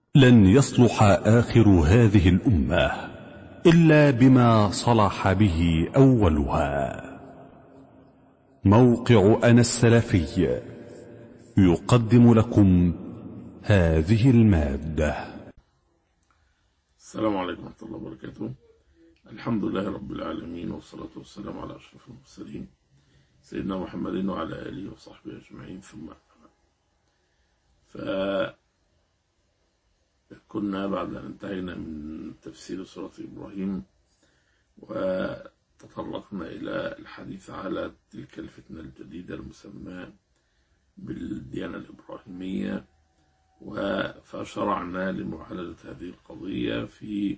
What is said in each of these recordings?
لن يصلح آخر هذه الأمة إلا بما صلح به أولها موقع أنا السلفي يقدم لكم هذه المادة السلام عليكم ورحمة الله وبركاته الحمد لله رب العالمين والصلاة والسلام على أشرف المرسلين سيدنا محمد وعلى آله وصحبه أجمعين ثم فكنا بعد أن انتهينا من تفسير سورة إبراهيم وتطرقنا إلى الحديث على تلك الفتنة الجديدة المسماة بالديانة الإبراهيمية فشرعنا لمعالجة هذه القضية في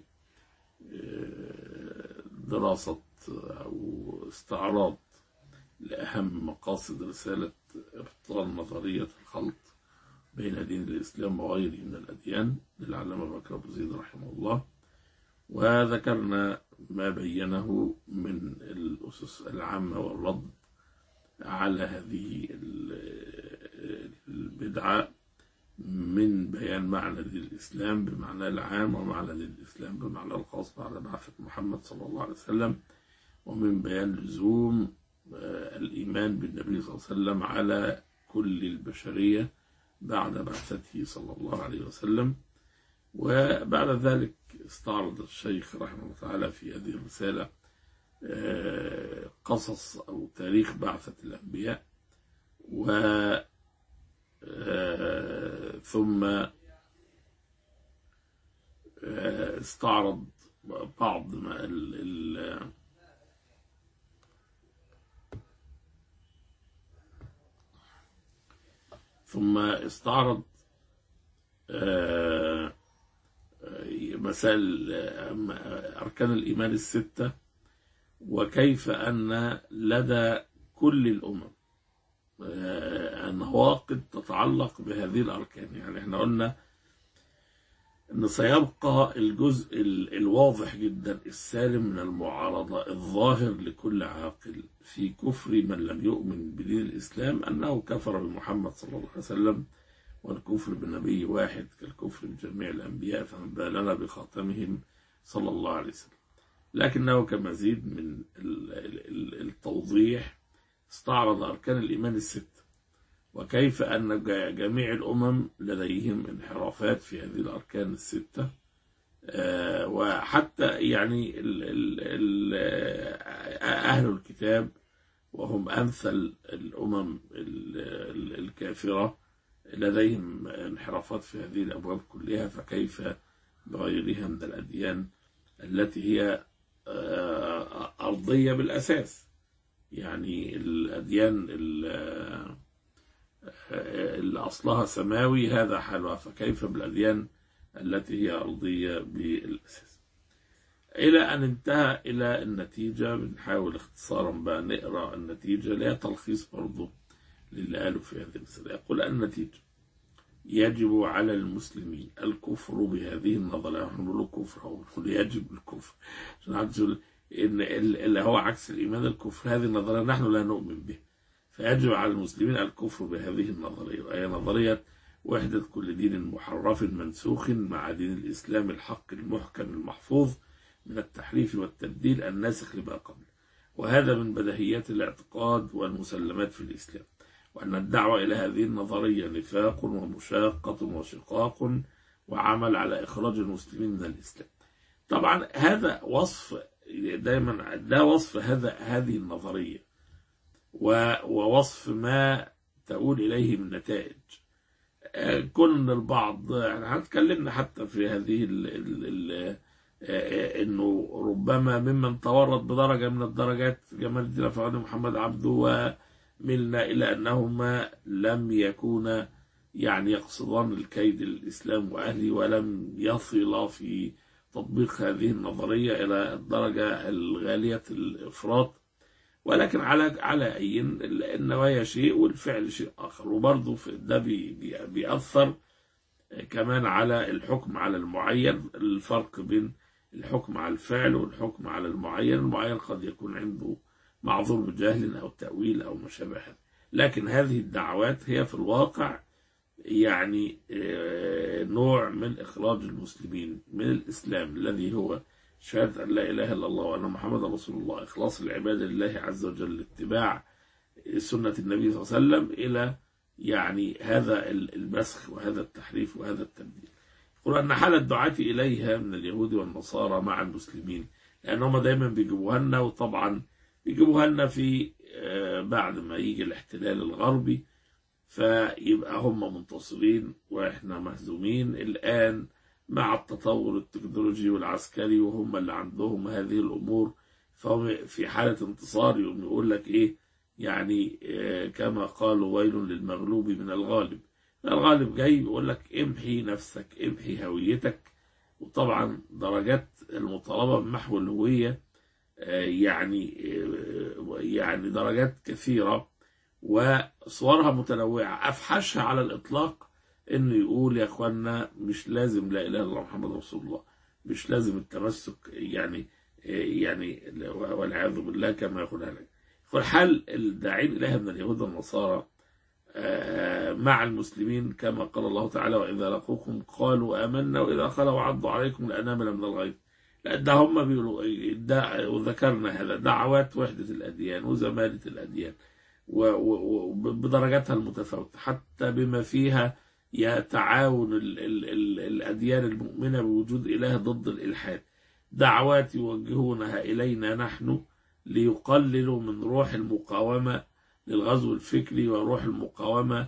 دراسة أو استعراض لأهم مقاصد رسالة إبطال نظرية الخلط بين دين الإسلام وغيره من الأديان للعلامة بكر أبو زيد رحمه الله وذكرنا ما بينه من الأسس العامة والرد على هذه البدعة من بيان معنى دين الإسلام بمعنى العام ومعنى دين الإسلام بمعنى الخاص بعد بعثة محمد صلى الله عليه وسلم ومن بيان لزوم الإيمان بالنبي صلى الله عليه وسلم على كل البشرية بعد بعثته صلى الله عليه وسلم وبعد ذلك استعرض الشيخ رحمه الله تعالى في هذه الرسالة قصص أو تاريخ بعثة الأنبياء و ثم استعرض بعض ما ال ال ثم استعرض مسائل أركان الإيمان الستة وكيف أن لدى كل الأمم نواقض تتعلق بهذه الأركان يعني احنا قلنا أن سيبقى الجزء الواضح جدا السالم من المعارضة الظاهر لكل عاقل في كفر من لم يؤمن بدين الإسلام أنه كفر بمحمد صلى الله عليه وسلم والكفر بالنبي واحد كالكفر بجميع الأنبياء فمن بالنا بخاتمهم صلى الله عليه وسلم لكنه كمزيد من التوضيح استعرض أركان الإيمان الستة وكيف أن جميع الأمم لديهم انحرافات في هذه الأركان الستة وحتى يعني ال ال ال أهل الكتاب وهم أمثل الأمم الكافرة لديهم انحرافات في هذه الأبواب كلها فكيف بغيرها من الأديان التي هي أرضية بالأساس يعني الأديان اللي أصلها سماوي هذا حالها فكيف بالأديان التي هي أرضية بالأساس إلى أن انتهى إلى النتيجة بنحاول اختصارا بقى نقرأ النتيجة لا تلخيص برضه للي قالوا في هذه المسألة يقول النتيجة يجب على المسلمين الكفر بهذه النظرية نحن بنقول كفر هو يجب الكفر عشان حد يقول ان اللي هو عكس الايمان الكفر هذه النظريه نحن لا نؤمن به فيجب على المسلمين الكفر بهذه النظريه وهي نظريه وحده كل دين محرف منسوخ مع دين الاسلام الحق المحكم المحفوظ من التحريف والتبديل الناسخ لما قبله وهذا من بديهيات الاعتقاد والمسلمات في الاسلام وان الدعوه الى هذه النظريه نفاق ومشاقه وشقاق وعمل على اخراج المسلمين من الاسلام طبعا هذا وصف دايما ده وصف هذا هذه النظرية ووصف ما تقول إليه من نتائج كون البعض يعني هنتكلمنا حتى في هذه ال ال ال انه ربما ممن تورط بدرجه من الدرجات جمال الدين الافغاني محمد عبده وملنا الى انهما لم يكونا يعني يقصدان الكيد للاسلام واهله ولم يصلا في تطبيق هذه النظرية إلى الدرجة الغالية الإفراط ولكن على على أي النوايا شيء والفعل شيء آخر وبرضه ده بي بيأثر كمان على الحكم على المعين الفرق بين الحكم على الفعل والحكم على المعين المعين قد يكون عنده معذور بجهل أو تأويل أو ما شابه هذا لكن هذه الدعوات هي في الواقع يعني آه، نوع من إخراج المسلمين من الإسلام الذي هو شهادة أن لا إله إلا الله وأن محمد رسول الله إخلاص العبادة لله عز وجل اتباع سنة النبي صلى الله عليه وسلم إلى يعني هذا المسخ وهذا التحريف وهذا التبديل يقول أن حال الدعاة إليها من اليهود والنصارى مع المسلمين لأنهم دايما بيجيبوها لنا وطبعا بيجيبوها لنا في آه، بعد ما يجي الاحتلال الغربي فيبقى هم منتصرين واحنا مهزومين الآن مع التطور التكنولوجي والعسكري وهم اللي عندهم هذه الأمور فهم في حالة انتصار يقوم يقول لك إيه يعني آه، كما قالوا ويل للمغلوب من الغالب الغالب جاي بيقول لك امحي نفسك امحي هويتك وطبعا درجات المطالبة بمحو الهوية آه، يعني آه، يعني درجات كثيرة وصورها متنوعة أفحشها على الإطلاق إنه يقول يا إخوانا مش لازم لا إله إلا الله محمد رسول الله مش لازم التمسك يعني يعني والعياذ بالله كما يقول لك والحال الداعين إليها من اليهود والنصارى آه، مع المسلمين كما قال الله تعالى وإذا لقوكم قالوا آمنا وإذا خلوا عضوا عليكم الأنامل من الغيظ لا ده هم بيقولوا دا- وذكرنا هذا دعوات وحدة الأديان وزمالة الأديان وبدرجاتها المتفاوتة حتى بما فيها يتعاون ال ال ال الأديان المؤمنة بوجود إله ضد الإلحاد دعوات يوجهونها إلينا نحن ليقللوا من روح المقاومة للغزو الفكري وروح المقاومة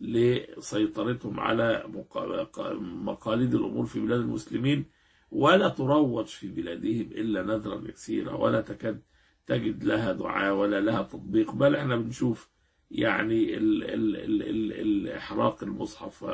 لسيطرتهم على مقا- مقاليد الأمور في بلاد المسلمين ولا تروج في بلادهم إلا نذرا يسيرا ولا تكاد تجد لها دعاء ولا لها تطبيق بل احنا بنشوف يعني ال ال ال ال الإحراق المصحف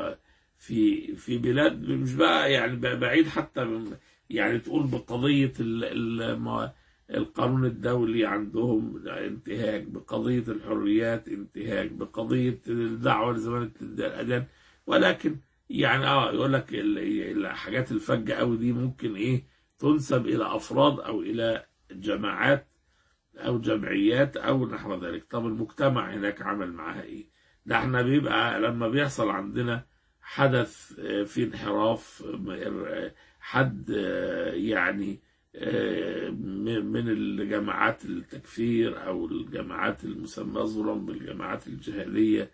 في في بلاد مش بقى يعني بقى بعيد حتى من يعني تقول بقضية ال ال القانون الدولي عندهم انتهاك بقضية الحريات انتهاك بقضية الدعوة لزمانة الأذان ولكن يعني اه يقول لك ال- الحاجات الفجة قوي دي ممكن ايه تنسب الى افراد او الى جماعات او جمعيات او نحو ذلك طب المجتمع هناك عمل معاها ايه ده احنا بيبقى لما بيحصل عندنا حدث آه، في انحراف آه، حد آه، يعني آه، من من الجماعات التكفير او الجماعات المسمى ظلم بالجماعات الجهاديه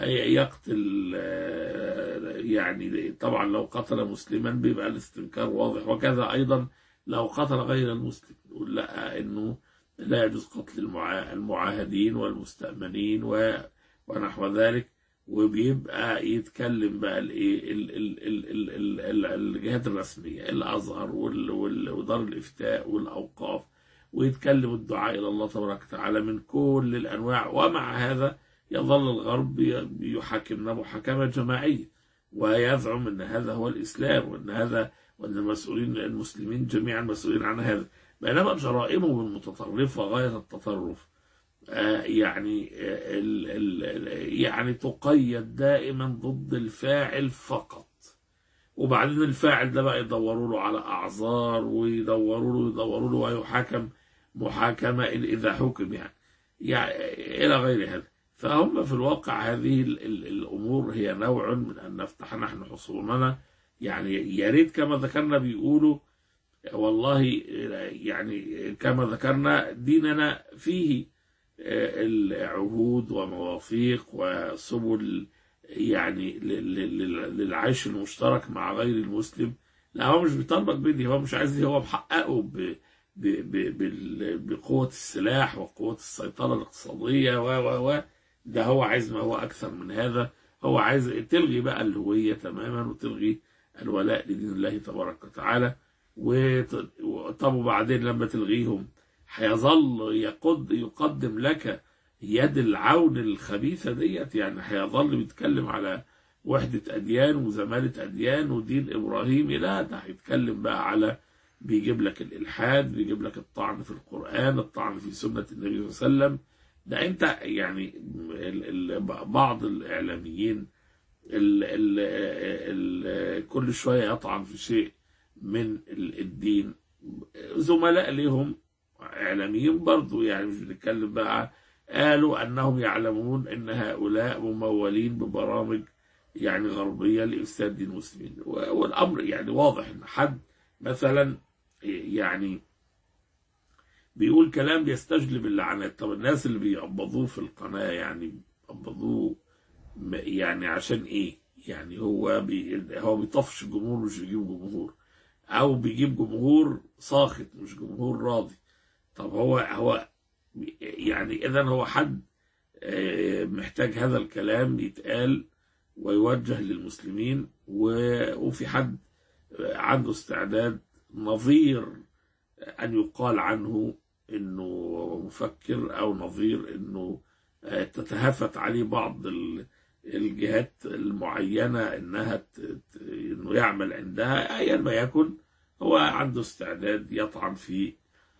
يقتل آه، يعني طبعا لو قتل مسلما بيبقى الاستنكار واضح وكذا ايضا لو قتل غير المسلم نقول لا انه لا يجوز قتل المعا- المعاهدين والمستأمنين و- ونحو ذلك وبيبقى يتكلم بقى الايه ال- ال- ال- ال- ال- ال- الجهات الرسميه الازهر وال- وال- ودار الافتاء والاوقاف ويتكلم الدعاء الى الله تبارك وتعالى من كل الانواع ومع هذا يظل الغرب يحاكمنا محاكمه جماعيه ويزعم ان هذا هو الاسلام وان هذا وان المسؤولين المسلمين جميعا مسؤولين عن هذا بينما جرائمهم المتطرفه غايه التطرف آه، يعني آه، ال ال يعني تقيد دائما ضد الفاعل فقط وبعدين الفاعل ده بقى يدوروا له على اعذار ويدوروا له يدوروا له ويحاكم محاكمه اذا حكم يعني, يعني الى غير هذا فهم في الواقع هذه ال ال الامور هي نوع من ان نفتح نحن حصوننا يعني يا ريت كما ذكرنا بيقولوا والله يعني كما ذكرنا ديننا فيه العهود ومواثيق وسبل يعني ل- ل- ل- للعيش المشترك مع غير المسلم لا هو مش بيطالبك بدي هو مش عايز هو محققه ب ب ب بال- بقوة السلاح وقوة السيطرة الاقتصادية و و و ده هو عايز ما هو أكثر من هذا هو عايز تلغي بقى الهوية تماما وتلغي الولاء لدين الله تبارك وتعالى وت- طب وبعدين لما تلغيهم هيظل يقد يقدم لك يد العون الخبيثة ديت يعني هيظل بيتكلم على وحدة أديان وزمالة أديان ودين إبراهيمي لا ده هيتكلم بقى على بيجيب لك الإلحاد بيجيب لك الطعن في القرآن الطعن في سنة النبي صلى الله عليه وسلم ده أنت يعني ال ال بعض الإعلاميين ال ال ال كل شوية يطعن في شيء من ال- الدين زملاء لهم إعلاميين برضو يعني مش بنتكلم بقى قالوا أنهم يعلمون أن هؤلاء ممولين ببرامج يعني غربية لإفساد دين المسلمين والأمر يعني واضح إن حد مثلا يعني بيقول كلام بيستجلب اللعنات طب الناس اللي بيقبضوه في القناة يعني بيقبضوه يعني عشان ايه يعني هو بي هو بيطفش الجمهور مش بيجيب جمهور او بيجيب جمهور ساخط مش جمهور راضي طب هو هو يعني اذا هو حد محتاج هذا الكلام يتقال ويوجه للمسلمين وفي حد عنده استعداد نظير أن يقال عنه أنه مفكر أو نظير أنه تتهافت عليه بعض الجهات المعينة أنها أنه يعمل عندها أيا ما يكن هو عنده استعداد يطعن في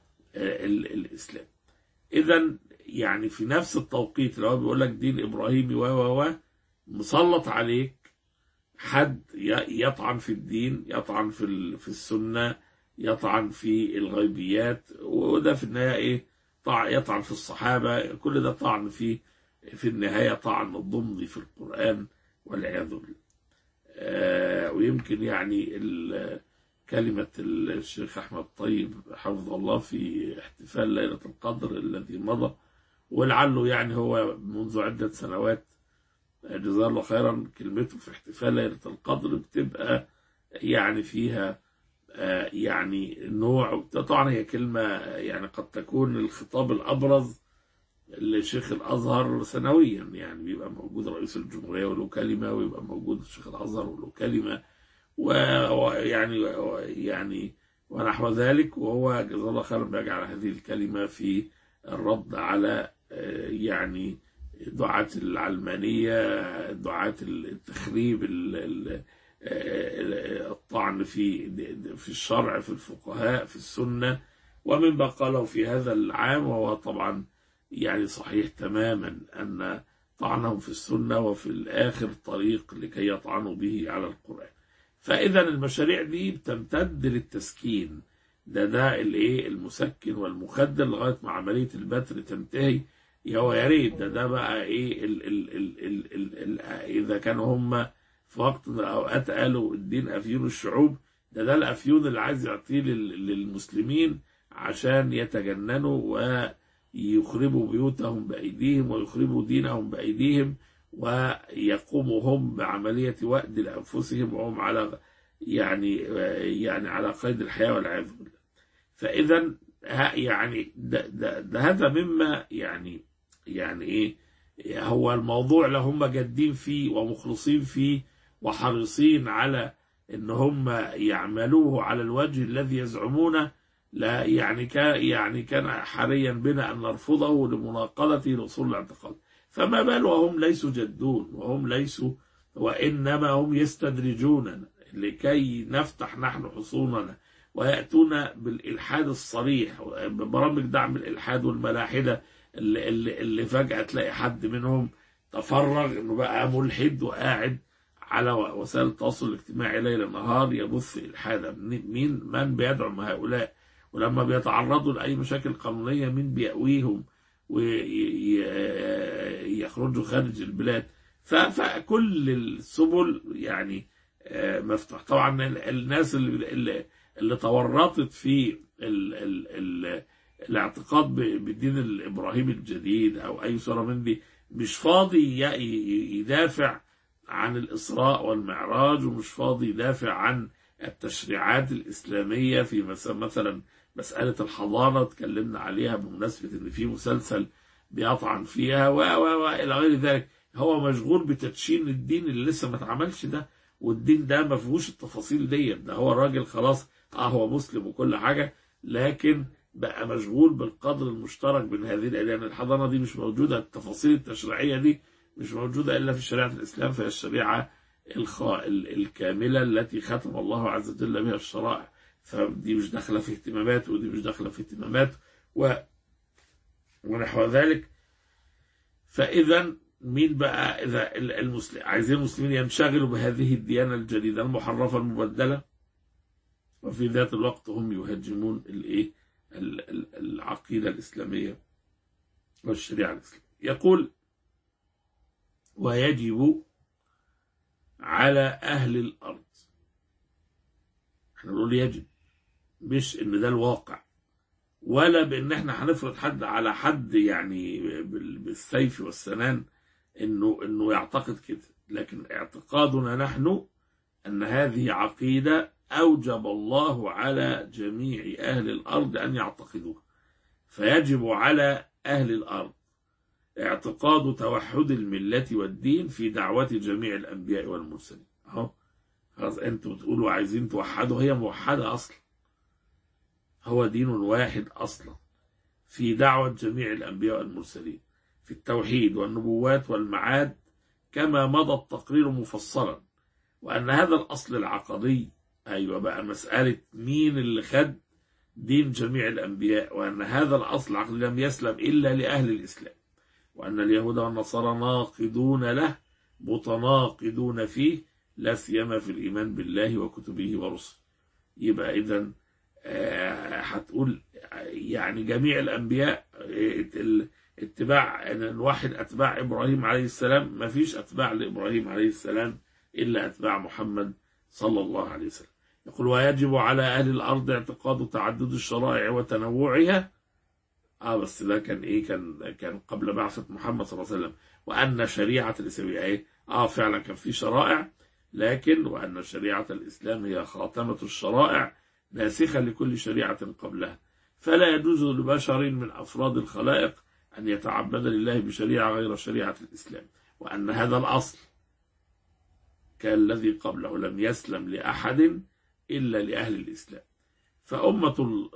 الإسلام إذا يعني في نفس التوقيت لو بيقول لك دين إبراهيمي و و و مسلط عليك حد يطعن في الدين يطعن في في السنة يطعن في الغيبيات وده في النهاية إيه يطعن في الصحابة كل ده طعن في في النهاية طعن ضمني في القرآن والعياذ بالله آه ويمكن يعني كلمة الشيخ أحمد طيب حفظه الله في احتفال ليلة القدر الذي مضى ولعله يعني هو منذ عدة سنوات جزاه الله خيرا كلمته في احتفال ليلة القدر بتبقى يعني فيها يعني نوع طبعا هي كلمة يعني قد تكون الخطاب الأبرز لشيخ الأزهر سنويا يعني بيبقى موجود رئيس الجمهورية وله كلمة ويبقى موجود الشيخ الأزهر وله كلمة ويعني يعني ونحو ذلك وهو جزاه الله خيرا بيجعل هذه الكلمة في الرد على يعني دعاة العلمانية دعاة التخريب الطعن في في الشرع في الفقهاء في السنة ومن قاله في هذا العام وهو طبعا يعني صحيح تماما أن طعنهم في السنة وفي الآخر طريق لكي يطعنوا به على القرآن فإذا المشاريع دي بتمتد للتسكين ده ده الايه المسكن والمخدر لغايه ما عمليه البتر تنتهي هو يا ريت ده ده بقى ايه ال ال ال ال ال ال اذا كانوا هم في وقت من الاوقات قالوا الدين افيون الشعوب ده ده الافيون اللي عايز يعطيه للمسلمين عشان يتجننوا ويخربوا بيوتهم بايديهم ويخربوا دينهم بايديهم ويقوموا هم بعمليه وأد لانفسهم وهم على يعني يعني على قيد الحياه والعياذ بالله. فاذا يعني ده, ده, ده هذا مما يعني يعني ايه هو الموضوع اللي هم جادين فيه ومخلصين فيه وحريصين على ان هم يعملوه على الوجه الذي يزعمونه لا يعني كان يعني كان حريا بنا ان نرفضه لمناقضه لاصول الاعتقاد فما بال وهم ليسوا جدون وهم ليسوا وانما هم يستدرجوننا لكي نفتح نحن حصوننا ويأتون بالإلحاد الصريح ببرامج دعم الإلحاد والملاحدة اللي, اللي, اللي فجأة تلاقي حد منهم تفرغ إنه بقى ملحد وقاعد على وسائل التواصل الاجتماعي ليل نهار يبث إلحادا مين من بيدعم هؤلاء ولما بيتعرضوا لأي مشاكل قانونية مين بيأويهم ويخرجوا خارج البلاد فكل السبل يعني مفتوح طبعا الناس اللي, اللي اللي تورطت في ال ال ال الاعتقاد بالدين الابراهيمي الجديد او اي صوره من دي مش فاضي يدافع عن الاسراء والمعراج ومش فاضي يدافع عن التشريعات الاسلاميه في مثلا مساله الحضانه اتكلمنا عليها بمناسبه ان في مسلسل بيطعن فيها و و الى غير ذلك هو مشغول بتدشين الدين اللي لسه ما اتعملش ده والدين ده ما فيهوش التفاصيل ديت ده هو الراجل خلاص اه هو مسلم وكل حاجه لكن بقى مشغول بالقدر المشترك بين هذه لان الحضانه دي مش موجوده التفاصيل التشريعيه دي مش موجوده الا في شريعه الاسلام فهي الشريعه الخا... الكامله التي ختم الله عز وجل بها الشرائع فدي مش داخله في اهتماماته ودي مش داخله في اهتماماته و... ونحو ذلك فاذا مين بقى اذا المسلم عايزين المسلمين ينشغلوا بهذه الديانه الجديده المحرفه المبدله وفي ذات الوقت هم يهاجمون الايه العقيده الاسلاميه والشريعه الاسلاميه يقول ويجب على أهل الأرض احنا نقول يجب مش ان ده الواقع ولا بان احنا هنفرض حد على حد يعني بال- بالسيف والسنان انه انه يعتقد كده لكن اعتقادنا نحن ان هذه عقيده اوجب الله على جميع اهل الارض ان يعتقدوها فيجب على اهل الارض اعتقاد توحد المله والدين في دعوه جميع الانبياء والمرسلين اهو خلاص انتوا بتقولوا عايزين توحدوا هي موحده اصلا هو دين واحد اصلا في دعوه جميع الانبياء والمرسلين في التوحيد والنبوات والمعاد كما مضى التقرير مفصلا وأن هذا الأصل العقدي أيوة بقى مسألة مين اللي خد دين جميع الأنبياء وأن هذا الأصل العقدي لم يسلم إلا لأهل الإسلام وأن اليهود والنصارى ناقضون له متناقضون فيه لا سيما في الإيمان بالله وكتبه ورسله يبقى إذا هتقول يعني جميع الأنبياء آه، ال- اتباع ان الواحد اتباع ابراهيم عليه السلام ما فيش اتباع لابراهيم عليه السلام الا اتباع محمد صلى الله عليه وسلم يقول ويجب على اهل الارض اعتقاد تعدد الشرائع وتنوعها اه بس ده كان ايه كان كان قبل بعثه محمد صلى الله عليه وسلم وان شريعه الاسلام ايه اه فعلا كان في شرائع لكن وان شريعه الاسلام هي خاتمه الشرائع ناسخه لكل شريعه قبلها فلا يجوز لبشر من افراد الخلائق أن يتعبد لله بشريعة غير شريعة الإسلام وأن هذا الأصل كالذي قبله لم يسلم لأحد إلا لأهل الإسلام فأمة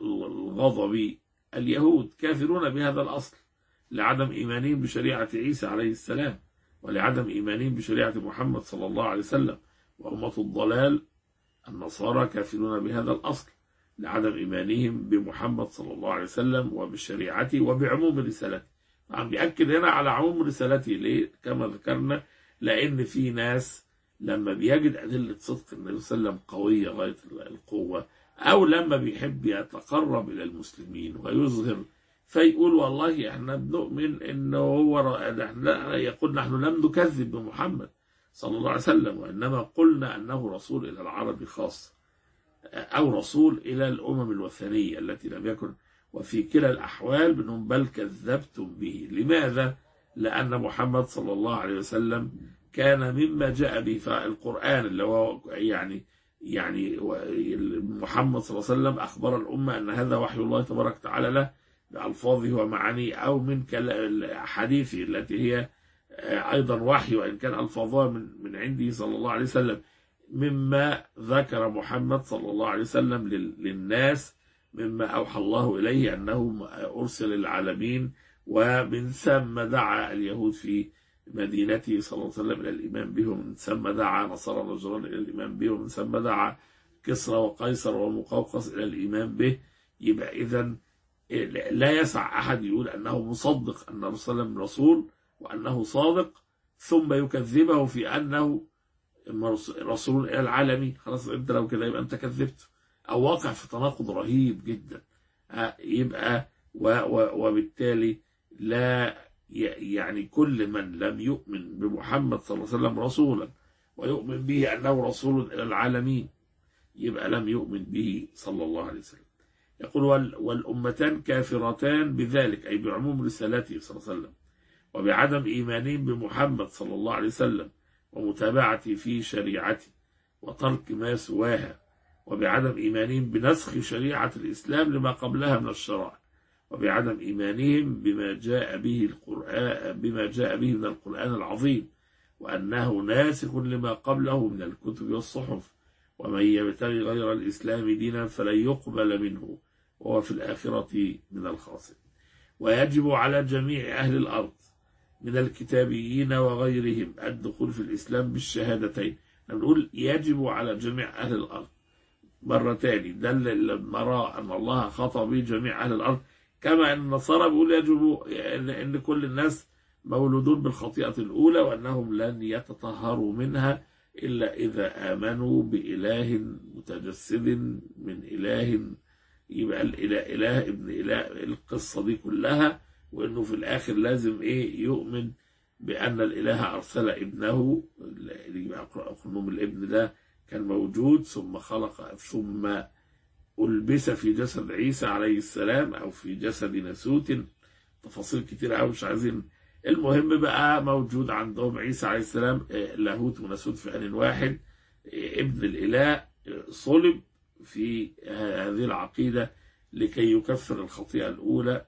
الغضب اليهود كافرون بهذا الأصل لعدم إيمانهم بشريعة عيسى عليه السلام ولعدم إيمانهم بشريعة محمد صلى الله عليه وسلم وأمة الضلال النصارى كافرون بهذا الأصل لعدم إيمانهم بمحمد صلى الله عليه وسلم وبشريعته وبعموم رسالته عم بيأكد هنا على عموم رسالته ليه كما ذكرنا لأن في ناس لما بيجد أدلة صدق النبي صلى الله عليه وسلم قوية غاية القوة أو لما بيحب يتقرب إلى المسلمين ويظهر فيقول والله احنا بنؤمن انه هو ر- احنا يقول نحن لم نكذب بمحمد صلى الله عليه وسلم وانما قلنا انه رسول الى العرب خاصه أو رسول إلى الأمم الوثنية التي لم يكن وفي كلا الأحوال منهم بل كذبتم به لماذا؟ لأن محمد صلى الله عليه وسلم كان مما جاء به فالقرآن اللي هو يعني يعني محمد صلى الله عليه وسلم أخبر الأمة أن هذا وحي الله تبارك وتعالى له بألفاظه ومعانيه أو من حديثه التي هي أيضا وحي وإن كان ألفاظها من من عنده صلى الله عليه وسلم مما ذكر محمد صلى الله عليه وسلم لل- للناس مما أوحى الله إليه أنه أرسل للعالمين ومن ثم دعا اليهود في مدينته صلى الله عليه وسلم إلى الإيمان به ومن ثم دعا نصارى نجران إلى الإيمان به ومن ثم دعا كسرى وقيصر ومقوقس إلى الإيمان به يبقى إذا لا يسع أحد يقول أنه مصدق أن الرسول صلى الله عليه وسلم رسول وأنه صادق ثم يكذبه في أنه رسول إلى العالمين خلاص أنت لو كده يبقى أنت كذبت أو واقع في تناقض رهيب جدا آه، يبقى و و وبالتالي لا ي- يعني كل من لم يؤمن بمحمد صلى الله عليه وسلم رسولا ويؤمن به أنه رسول إلى العالمين يبقى لم يؤمن به صلى الله عليه وسلم يقول وال- والأمتان كافرتان بذلك أي بعموم رسالته صلى الله عليه وسلم وبعدم إيمانهم بمحمد صلى الله عليه وسلم ومتابعته في شريعته وترك ما سواها وبعدم إيمانهم بنسخ شريعة الإسلام لما قبلها من الشرائع وبعدم إيمانهم بما جاء به القرآن بما جاء به من القرآن العظيم وأنه ناسخ لما قبله من الكتب والصحف ومن يبتغي غير الإسلام دينا فلن يقبل منه وهو في الآخرة من الخاسرين ويجب على جميع أهل الأرض من الكتابيين وغيرهم الدخول في الإسلام بالشهادتين نقول يجب على جميع أهل الأرض مرة تاني ده اللي لما رأى أن الله خطأ به جميع أهل الأرض كما أن النصارى بيقول يجب أن, أن كل الناس مولودون بالخطيئة الأولى وأنهم لن يتطهروا منها إلا إذا آمنوا بإله متجسد من إله يبقى الإله إله ابن إله القصة دي كلها وإنه في الآخر لازم إيه يؤمن بأن الإله أرسل ابنه أخنوم الابن ده كان موجود ثم خلق ثم ألبس في جسد عيسى عليه السلام أو في جسد ناسوت تفاصيل كتير قوي مش عايزين المهم بقى موجود عندهم عيسى عليه السلام آه، لاهوت وناسوت في آن واحد آه، ابن الإله آه، صلب في هذه العقيدة لكي يكفر الخطيئة الأولى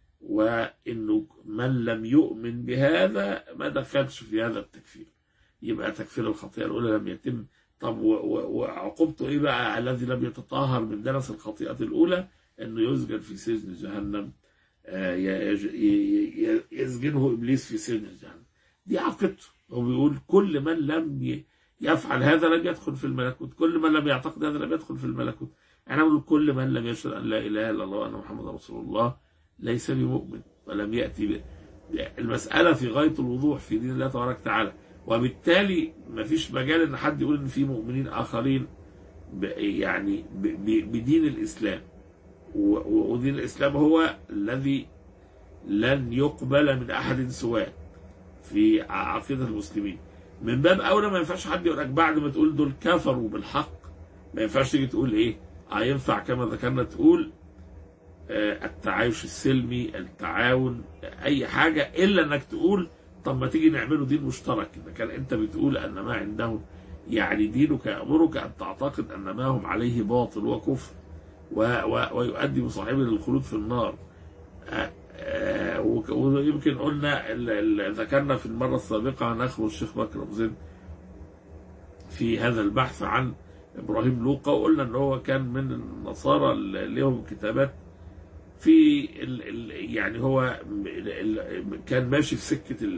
وإنه من لم يؤمن بهذا ما دخلش في هذا التكفير يبقى تكفير الخطيئة الأولى لم يتم طب و- و- وعقوبته إيه بقى الذي لم يتطهر من دنس الخطيئة الأولى إنه يسجن في سجن جهنم آه، يج- ي- ي- يسجنه إبليس في سجن جهنم دي عقيدته هو بيقول كل من لم ي- يفعل هذا لم يدخل في الملكوت كل من لم يعتقد هذا لم يدخل في الملكوت احنا بنقول كل من لم يشهد ان لا اله الا الله وان محمد رسول الله ليس بمؤمن ولم ياتي ب... المساله في غايه الوضوح في دين الله تبارك وتعالى وبالتالي ما فيش مجال ان حد يقول ان في مؤمنين اخرين ب... يعني ب... ب... بدين الاسلام و... و- ودين الاسلام هو الذي لن يقبل من احد سواه في عقيده المسلمين من باب اولى ما ينفعش حد يقول لك بعد ما تقول دول كفروا بالحق ما ينفعش تيجي تقول ايه اه ينفع كما ذكرنا تقول آه التعايش السلمي التعاون آه، اي حاجه الا انك تقول طب ما تيجي نعمله دين مشترك اذا كان انت بتقول ان ما عندهم يعني دينك يامرك ان تعتقد ان ما هم عليه باطل وكفر و و ويؤدي بصاحبه للخلود في النار آه، آه، وك- ويمكن قلنا ال- ال- ذكرنا في المرة السابقة عن أخو الشيخ بكر أبو زيد في هذا البحث عن إبراهيم لوقا وقلنا أن هو كان من النصارى اللي لهم كتابات في ال ال يعني هو ال ال كان ماشي في سكة ال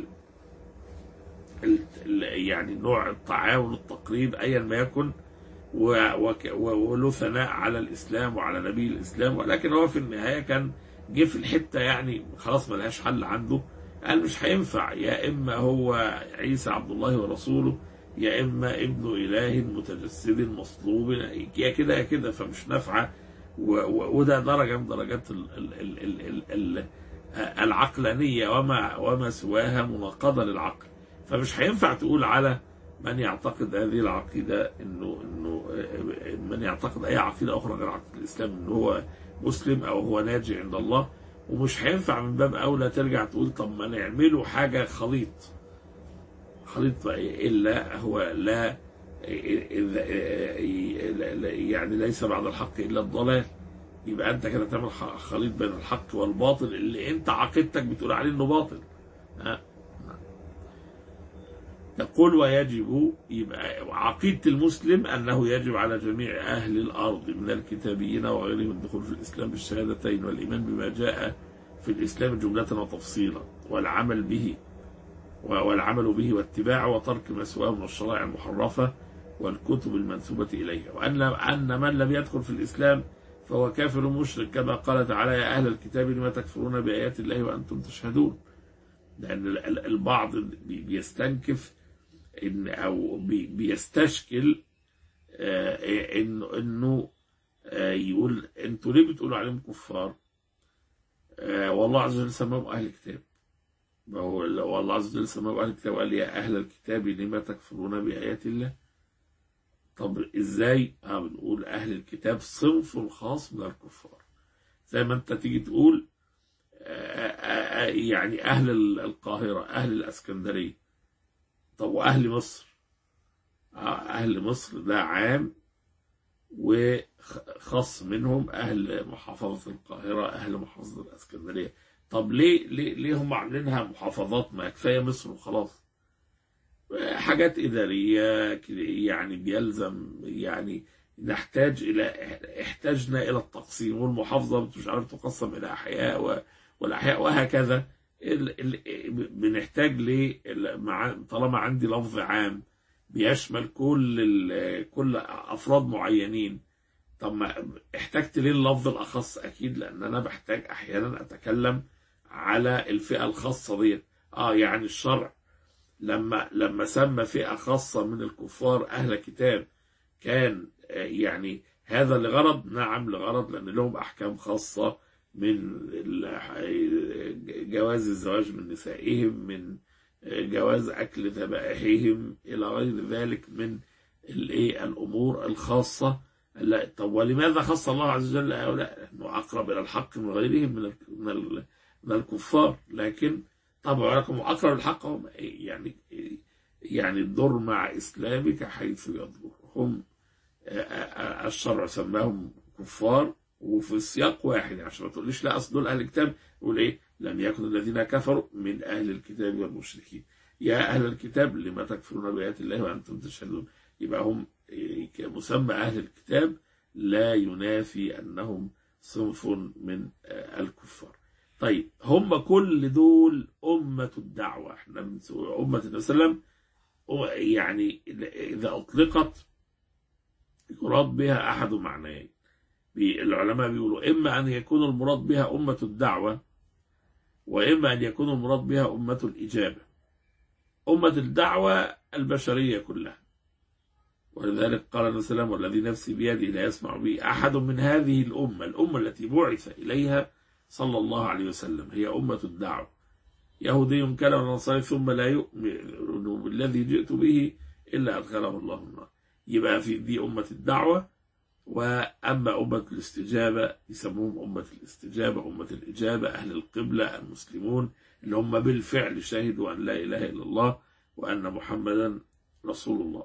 ال ال يعني نوع التعاون التقريب أيا ما يكن و- وك- و- وله ثناء على الإسلام وعلى نبي الإسلام ولكن هو في النهاية كان جه في الحتة يعني خلاص ملهاش حل عنده قال مش هينفع يا إما هو عيسى عبد الله ورسوله يا إما ابن إله متجسد مصلوب يا كده يا كده فمش نافعة و- و- وده درجة من درجات ال ال ال ال ال ال العقلانية وما وما سواها مناقضة للعقل فمش هينفع تقول على من يعتقد هذه العقيدة انه انه آه، من يعتقد اي عقيدة اخرى غير عقيدة الاسلام انه هو مسلم او هو ناجي عند الله ومش هينفع من باب اولى ترجع تقول طب ما نعمله حاجة خليط خليط الا هو لا إذا- يعني ليس بعد الحق الا الضلال يبقى انت كده تعمل خ- خليط بين الحق والباطل اللي انت عقيدتك بتقول عليه انه باطل ها يقول ويجب يبقى عقيدة المسلم أنه يجب على جميع أهل الأرض من الكتابيين وغيرهم الدخول في الإسلام بالشهادتين والإيمان بما جاء في الإسلام جملة وتفصيلا والعمل به والعمل به واتباعه وترك ما سواه من الشرائع المحرفة والكتب المنسوبة إليها وأن أن من لم يدخل في الإسلام فهو كافر مشرك كما قال تعالى يا أهل الكتاب لما تكفرون بآيات الله وأنتم تشهدون لأن ال- ال- البعض بي- بيستنكف إن أو بي- بيستشكل آه، إنه إنه آه، يقول أنتوا ليه بتقولوا عليهم كفار؟ آه، والله عز وجل سماهم أهل الكتاب ما هو والله عز وجل سماهم أهل الكتاب وقال يا أهل الكتاب لما تكفرون بآيات الله طب إزاي؟ آه بنقول أهل الكتاب صنف خاص من الكفار زي ما أنت تيجي تقول آه، آه، آه، يعني أهل القاهرة أهل الأسكندرية طب وأهل مصر آه، أهل مصر ده عام وخاص منهم أهل محافظة القاهرة أهل محافظة الأسكندرية طب ليه ليه ليه هم عاملينها محافظات ما كفاية مصر وخلاص حاجات إدارية كده يعني بيلزم يعني نحتاج إلى احتاجنا إلى التقسيم والمحافظة مش عارف تقسم إلى أحياء و- والأحياء وهكذا ال- ال- بنحتاج ل مع- طالما عندي لفظ عام بيشمل كل ال- كل افراد معينين طب ما احتجت ليه اللفظ الاخص اكيد لان انا بحتاج احيانا اتكلم على الفئه الخاصه ديت اه يعني الشرع لما لما سمى فئه خاصه من الكفار اهل كتاب كان آه، يعني هذا لغرض نعم لغرض لان لهم احكام خاصه من ال- جواز الزواج من نسائهم من جواز أكل ذبائحهم إلى غير ذلك من الإيه الأمور الخاصة لا طب ولماذا خص الله عز وجل هؤلاء؟ أنه أقرب إلى الحق من غيرهم من ال- من ال- من الكفار لكن طبعا لكم أقرب الحق هم يعني يعني الضر مع إسلامك حيث يضر هم الشرع سماهم كفار وفي السياق واحد عشان ما تقوليش لا اصل دول اهل الكتاب يقول ايه لم يكن الذين كفروا من اهل الكتاب والمشركين يا اهل الكتاب لما تكفرون بايات الله وانتم تشهدون يبقى هم إيه، مسمى اهل الكتاب لا ينافي انهم صنف من آه، الكفار طيب هم كل دول أمة الدعوة احنا بنسوي أمة النبي صلى الله عليه وسلم يعني إذا أطلقت يراد بها أحد معنيين بي- العلماء بيقولوا إما أن يكون المراد بها أمة الدعوة وإما أن يكون المراد بها أمة الإجابة أمة الدعوة البشرية كلها ولذلك قال النبي صلى الله عليه وسلم والذي نفسي بيده لا يسمع بي أحد من هذه الأمة الأمة التي بعث إليها صلى الله عليه وسلم هي أمة الدعوة يهودي كان ونصاري ثم لا يؤمن بالذي جئت به إلا أدخله الله النار يبقى في دي أمة الدعوة وأما أمة الاستجابة يسموهم أمة الاستجابة أمة الإجابة أهل القبلة المسلمون اللي هم بالفعل شهدوا أن لا إله إلا الله وأن محمدا رسول الله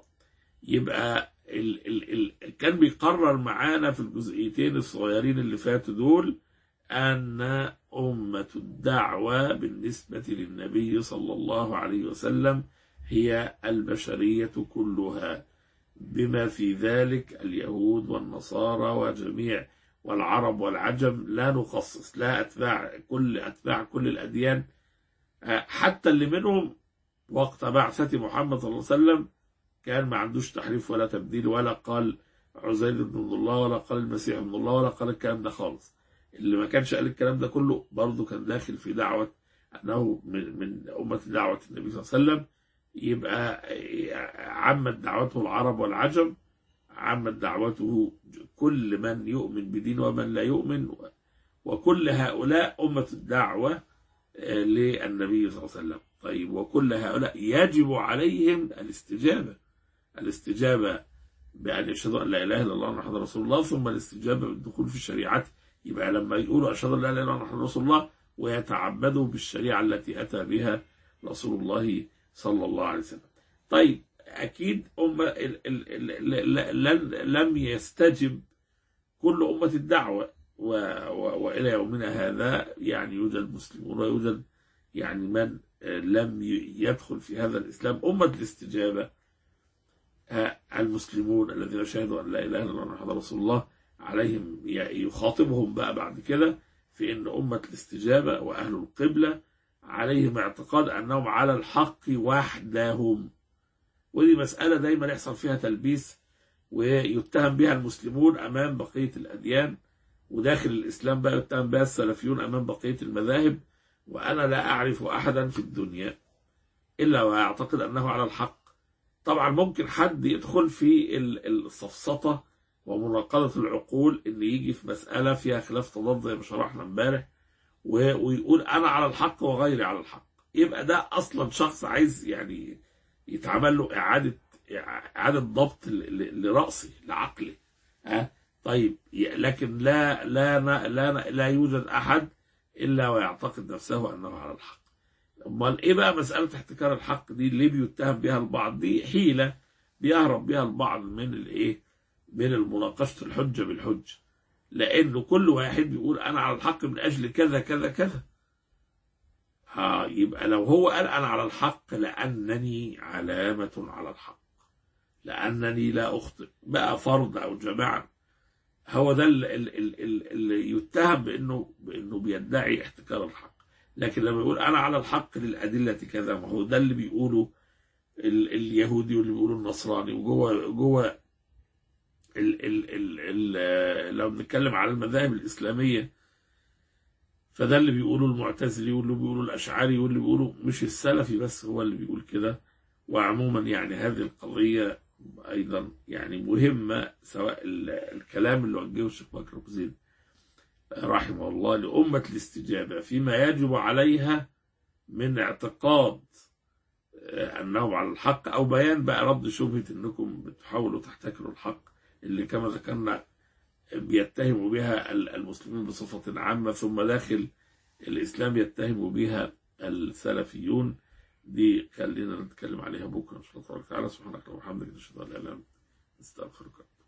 يبقى ال ال ال كان بيقرر معانا في الجزئيتين الصغيرين اللي فاتوا دول أن أمة الدعوة بالنسبة للنبي صلى الله عليه وسلم هي البشرية كلها بما في ذلك اليهود والنصارى وجميع والعرب والعجم لا نخصص لا أتباع كل أتباع كل الأديان آه، حتى اللي منهم وقت بعثة محمد صلى الله عليه وسلم كان ما عندوش تحريف ولا تبديل ولا قال عزير بن الله ولا قال المسيح ابن الله ولا قال الكلام ده خالص اللي ما كانش قال الكلام ده كله برضه كان داخل في دعوة أنه من, من أمة دعوة النبي صلى الله عليه وسلم يبقى عمت دعوته العرب والعجم عمت دعوته كل من يؤمن بدين ومن لا يؤمن وكل هؤلاء أمة الدعوة آه، للنبي صلى الله عليه وسلم طيب وكل هؤلاء يجب عليهم الاستجابة الاستجابة بأن يشهدوا أن لا إله إلا الله محمد رسول الله ثم الاستجابة بالدخول في الشريعة يبقى لما يقولوا أشهد أن لا إله إلا الله محمد رسول الله ويتعبدوا بالشريعة التي أتى بها رسول الله صلى الله عليه وسلم طيب أكيد أمة ال- ال- ال- ل- لن لم يستجب كل أمة الدعوة و و وإلى يومنا هذا يعني يوجد مسلمون ويوجد يعني من آه، لم ي- يدخل في هذا الإسلام أمة الاستجابة آه، المسلمون الذين شهدوا أن لا إله إلا الله محمد رسول الله عليهم ي- يخاطبهم بقى بعد كده في أن أمة الاستجابة وأهل القبلة عليهم اعتقاد أنهم على الحق وحدهم ودي مسألة دايما يحصل فيها تلبيس ويتهم بها المسلمون أمام بقية الأديان وداخل الإسلام بقى يتهم بها السلفيون أمام بقية المذاهب وأنا لا أعرف أحدا في الدنيا إلا ويعتقد أنه على الحق طبعا ممكن حد يدخل في ال- السفسطة ومناقضة العقول إن يجي في مسألة فيها خلاف تضاد زي ما شرحنا امبارح و- ويقول أنا على الحق وغيري على الحق يبقى ده أصلا شخص عايز يعني يتعمل له إعادة إعادة ضبط ل- ل- لرأسه لعقله ها طيب ي- لكن لا لا لا لا, لا يوجد أحد إلا ويعتقد نفسه أنه على الحق امال ايه بقى مساله احتكار الحق دي ليه بيتهم بها البعض دي حيله بيهرب بها البعض من الايه من المناقشه الحجه بالحجه لانه كل واحد بيقول انا على الحق من اجل كذا كذا كذا ها يبقى لو هو قال انا على الحق لانني علامه على الحق لانني لا اخطئ بقى فرد او جماعه هو ده اللي, اللي, اللي يتهم بانه بانه بيدعي احتكار الحق لكن لما يقول انا على الحق للادله كذا ما هو ده اللي بيقوله ال اليهودي واللي بيقوله النصراني وجوه جوه ال ال ال ال لو بنتكلم على المذاهب الاسلاميه فده اللي بيقوله المعتزلي واللي بيقوله الاشعري واللي بيقوله مش السلفي بس هو اللي بيقول كده وعموما يعني هذه القضيه ايضا يعني مهمه سواء ال- الكلام اللي وجهه الشيخ بكر أبو زيد رحمه الله لأمة الاستجابة فيما يجب عليها من اعتقاد آه، أنهم على الحق أو بيان بقى رد شبهة أنكم بتحاولوا تحتكروا الحق اللي كما ذكرنا بيتهموا بها ال- المسلمين بصفة عامة ثم داخل الإسلام يتهموا بها السلفيون دي خلينا نتكلم عليها بكرة إن شاء الله تعالى سبحانك اللهم وبحمدك نشهد أن لا إله إلا أنت نستغفرك